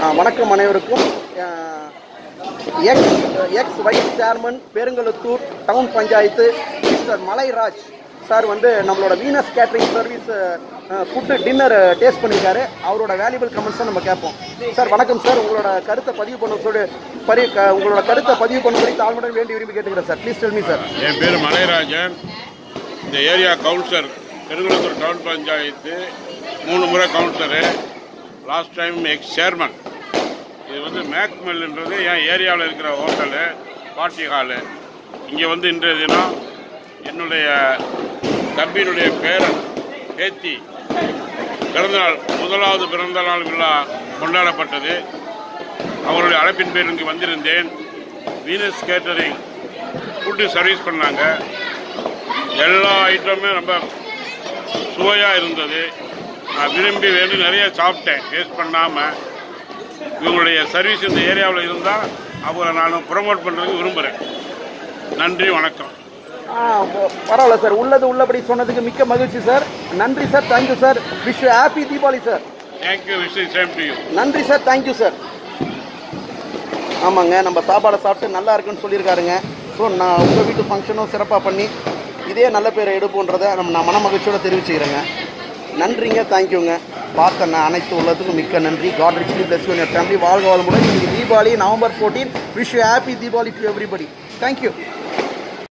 ஆ, வணக்கம் அனைவருக்கும் ex ex vice chairman Perungalathur town panchayat mister Malairaj sir வந்து நம்மளோட Venus catering service food dinner taste பண்ணியிருக்காரு அவரோட வேல்யூபிள் கமெண்ட்ஸ் தான் நம்ம கேட்போம் சார் வணக்கம் சார் உங்களோட கருத்தை பதிவு பண்ண சொல்லி பரி க- உங்களோட கருத்தை பதிவு பண்ணும்படி தாழ்மையுடன் வேண்டி விரும்பி கேட்டுக்கிறேன் sir please tell me sir என் பேர் மலைராஜன் இந்த area councillor Perungalathur town panchayat மூணு முறை councillor last time ex chairman இது வந்து மேக்மெல்ன்றது என் ஏரியாவில் இருக்கிற ஹோட்டலு பார்ட்டி ஹாலு இங்கே வந்து இன்றைய தினம் என்னுடைய தம்பியினுடைய பேரன் பேத்தி பிறந்தநாள் முதலாவது பிறந்த நாள் விழா கொண்டாடப்பட்டது அவருடைய அழைப்பின் பேர் இங்கு வந்திருந்தேன் வீனஸ் கேட்டரிங் ஃபுட்டு சர்வீஸ் பண்ணாங்க எல்லா ஐட்டமுமே ரொம்ப சுவையாக இருந்தது நான் விரும்பி வேண்டி நிறைய சாப்பிட்டேன் வேஸ்ட் பண்ணாமல் இவங்களுடைய சர்வீஸ் இந்த ஏரியாவில் இருந்தால் அவரை நான் ப்ரொமோட் பண்ணுறதுக்கு விரும்புகிறேன் நன்றி வணக்கம் ஆ ப- பரவாயில்ல சார் உள்ளது உள்ளபடி சொன்னதுக்கு மிக்க மகிழ்ச்சி சார் நன்றி sir thank you sir wish happy Deepavali sir thank you wish same to you நன்றி சார் தேங்க்யூ சார் ஆமாங்க நம்ம சாப்பாடை சாப்பிட்டு நல்லா இருக்குன்னு சொல்லியிருக்காருங்க ஸோ நான் உங்கள் வீட்டு ஃபங்க்ஷனும் சிறப்பாக பண்ணி இதே நல்ல பேரை எடுப்போன்றதை நம்ம நான் மன மகிழ்ச்சியோட தெரிவிச்சுக்கிறேங்க நன்றிங்க தேங்க்யூங்க பார்த்த நான் அனைத்து உள்ளதுக்கும் மிக்க நன்றி God richly bless you family வாழ்க வளமுடன் இன்னைக்கு Deepavali November fourteen wish happy Deepavali to everybody thank you